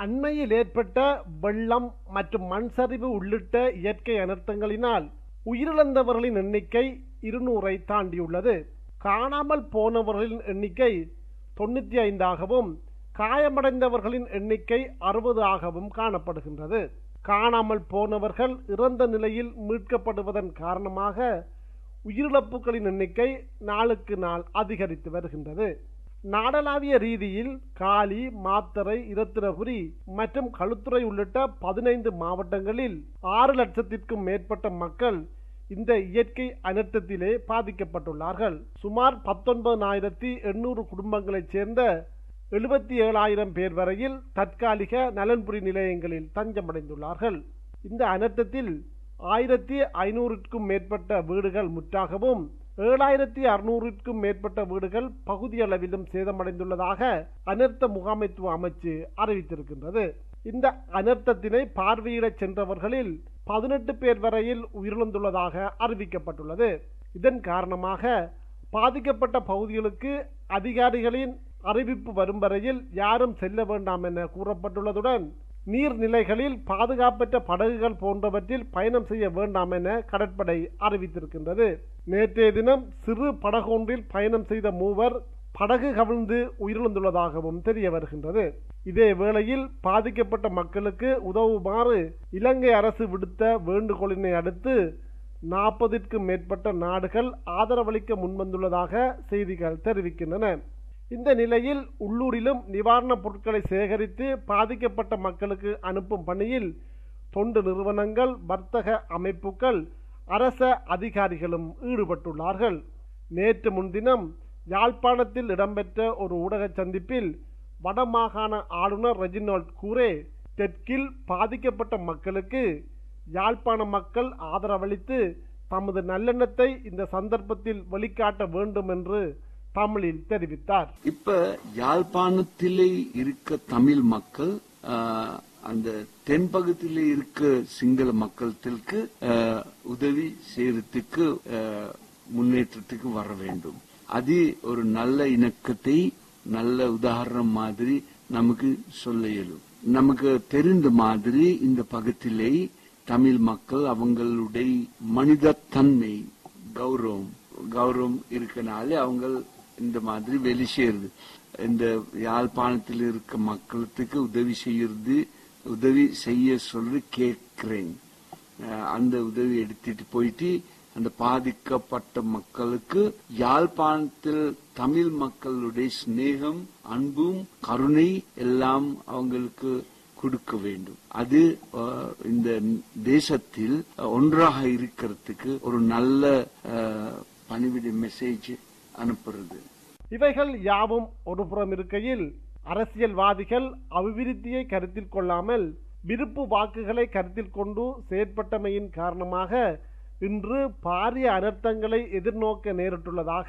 அண்மையில் ஏற்பட்ட வெள்ளம் மற்றும் மண் சரிவு உள்ளிட்ட இயற்கை அனர்த்தங்களினால் உயிரிழந்தவர்களின் எண்ணிக்கை இருநூறை தாண்டியுள்ளது காணாமல் போனவர்களின் எண்ணிக்கை தொண்ணூற்றி ஐந்தாகவும் காயமடைந்தவர்களின் எண்ணிக்கை அறுபது ஆகவும் காணப்படுகின்றது காணாமல் போனவர்கள் இறந்த நிலையில் மீட்கப்படுவதன் காரணமாக உயிரிழப்புகளின் எண்ணிக்கை நாளுக்கு நாள் அதிகரித்து வருகின்றது நாடளாவிய ரீதியில் காலி மாத்தறை இரத்தினபுரி மற்றும் களுத்துறை உள்ளிட்ட பதினைந்து மாவட்டங்களில் ஆறு லட்சத்திற்கும் மேற்பட்ட மக்கள் இந்த இயற்கை அனர்த்தத்திலே பாதிக்கப்பட்டுள்ளார்கள் சுமார் பத்தொன்பதாயிரத்தி எண்ணூறு குடும்பங்களைச் சேர்ந்த எழுபத்தி ஏழாயிரம் பேர் வரையில் தற்காலிக நலன்புரி நிலையங்களில் தஞ்சமடைந்துள்ளார்கள் இந்த அனர்த்தத்தில் ஆயிரத்தி ஐநூறுக்கும் மேற்பட்ட வீடுகள் முற்றாகவும் ஏழாயிரத்தி அறுநூறுக்கும் மேற்பட்ட வீடுகள் பகுதியளவிலும் சேதமடைந்துள்ளதாக அனர்த்த முகாமைத்துவ அமைச்சு அறிவித்திருக்கின்றது இந்த அனர்த்தத்தினை பார்வையிடச் சென்றவர்களில் பதினெட்டு பேர் வரையில் உயிரிழந்துள்ளதாக அறிவிக்கப்பட்டுள்ளது இதன் காரணமாக பாதிக்கப்பட்ட பகுதிகளுக்கு அதிகாரிகளின் அறிவிப்பு வரும் வரையில் யாரும் செல்ல வேண்டாம் என கூறப்பட்டுள்ளதுடன் நீர்நிலைகளில் பாதுகாப்பற்ற படகுகள் போன்றவற்றில் பயணம் செய்ய வேண்டாம் என கடற்படை அறிவித்திருக்கின்றது நேற்றைய தினம் சிறு படகொன்றில் பயணம் செய்த மூவர் படகு கவிழ்ந்து உயிரிழந்துள்ளதாகவும் தெரிய வருகின்றது இதே வேளையில் பாதிக்கப்பட்ட மக்களுக்கு உதவுமாறு இலங்கை அரசு விடுத்த வேண்டுகோளினை அடுத்து நாற்பதிற்கும் மேற்பட்ட நாடுகள் ஆதரவளிக்க முன்வந்துள்ளதாக செய்திகள் தெரிவிக்கின்றன இந்த நிலையில் உள்ளூரிலும் நிவாரணப் பொருட்களை சேகரித்து பாதிக்கப்பட்ட மக்களுக்கு அனுப்பும் பணியில் தொண்டு நிறுவனங்கள் வர்த்தக அமைப்புகள் அரச அதிகாரிகளும் ஈடுபட்டுள்ளார்கள் நேற்று முன்தினம் யாழ்ப்பாணத்தில் இடம்பெற்ற ஒரு ஊடக சந்திப்பில் வடமாகாண ஆளுநர் ரெஜினால்ட் கூரே தெற்கில் பாதிக்கப்பட்ட மக்களுக்கு யாழ்ப்பாண மக்கள் ஆதரவளித்து தமது நல்லெண்ணத்தை இந்த சந்தர்ப்பத்தில் வெளிக்காட்ட வேண்டும் என்று தமிழில் தெரிவித்தார் இப்ப யாழ்ப்பாணத்திலே இருக்க தமிழ் மக்கள் ஆஹ், அந்த தென்பகுதியிலே இருக்க சிங்கள மக்களுக்கு ஆஹ், உதவி செய்யறதுக்கு ஆஹ், முன்னேற்றத்துக்கு வர வேண்டும் அது ஒரு நல்ல இணக்கத்தை நல்ல உதாரணம் மாதிரி நமக்கு சொல்ல இயலும் நமக்கு தெரிந்த மாதிரி இந்த பகுதியிலே தமிழ் மக்கள் அவங்களுடைய மனித தன்மை கௌரவம் கௌரவம் இருக்கனால அவங்க இந்த மாதிரி வெளி செய்யறது இந்த யாழ்ப்பாணத்தில் இருக்க மக்களுக்கு உதவி செய்யறது உதவி செய்ய சொல்லி கேட்கிறேன் அஹ் அந்த உதவி எடுத்துட்டு போயிட்டு அந்த பாதிக்கப்பட்ட மக்களுக்கு யாழ்ப்பாணத்தில் தமிழ் மக்களுடைய சிநேகம் அன்பும் கருணை எல்லாம் அவங்களுக்கு கொடுக்க வேண்டும் அது அஹ், இந்த தேசத்தில் ஒன்றாக இருக்கிறதுக்கு ஒரு நல்ல அஹ், பணிவிட மெசேஜ் அனுப்புறது இவைகள் யாவும் ஒருபுறம் இருக்கையில் அரசியல்வாதிகள் அபிவிருத்தியை கருத்தில் கொள்ளாமல் விருப்பு வாக்குகளை கருத்தில் கொண்டு செயற்பட்டமையின் காரணமாக இன்று பாரிய அனர்த்தங்களை எதிர்நோக்க நேரிட்டுள்ளதாக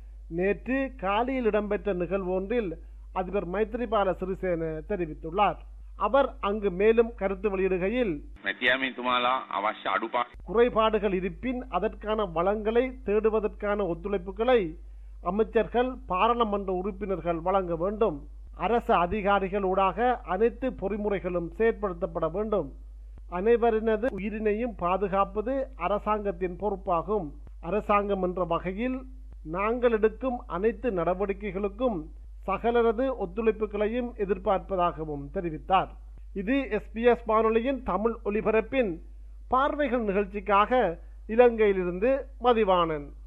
நேற்று காலியில் இடம்பெற்ற நிகழ்வு ஒன்றில் அதிபர் மைத்ரிபால சிறிசேன தெரிவித்துள்ளார் அவர் அங்கு மேலும் கருத்து வெளியிடுகையில் මැතියාමතුමාලා අවශ්‍ය අඩුපා குறைபாடுகள் இருப்பின் அதற்கான வளங்களை தேடுவதற்கான ஒத்துழைப்புகளை அமைச்சர்கள் பாராளுமன்ற உறுப்பினர்கள் வழங்க வேண்டும் அரசு அதிகாரிகள் ஊடாக அனைத்து பொறிமுறைகளும் செயற்படுத்தப்பட வேண்டும் அனைவரினது உயிரினையும் பாதுகாப்பது அரசாங்கத்தின் பொறுப்பாகும் அரசாங்கம் என்ற வகையில் நாங்கள் எடுக்கும் அனைத்து நடவடிக்கைகளுக்கும் சகலரது ஒத்துழைப்புகளையும் எதிர்பார்ப்பதாகவும் தெரிவித்தார் இது எஸ்பிஎஸ் வானொலியின் தமிழ் ஒலிபரப்பின் பார்வைகள் நிகழ்ச்சிக்காக இலங்கையிலிருந்து மதிவாணன்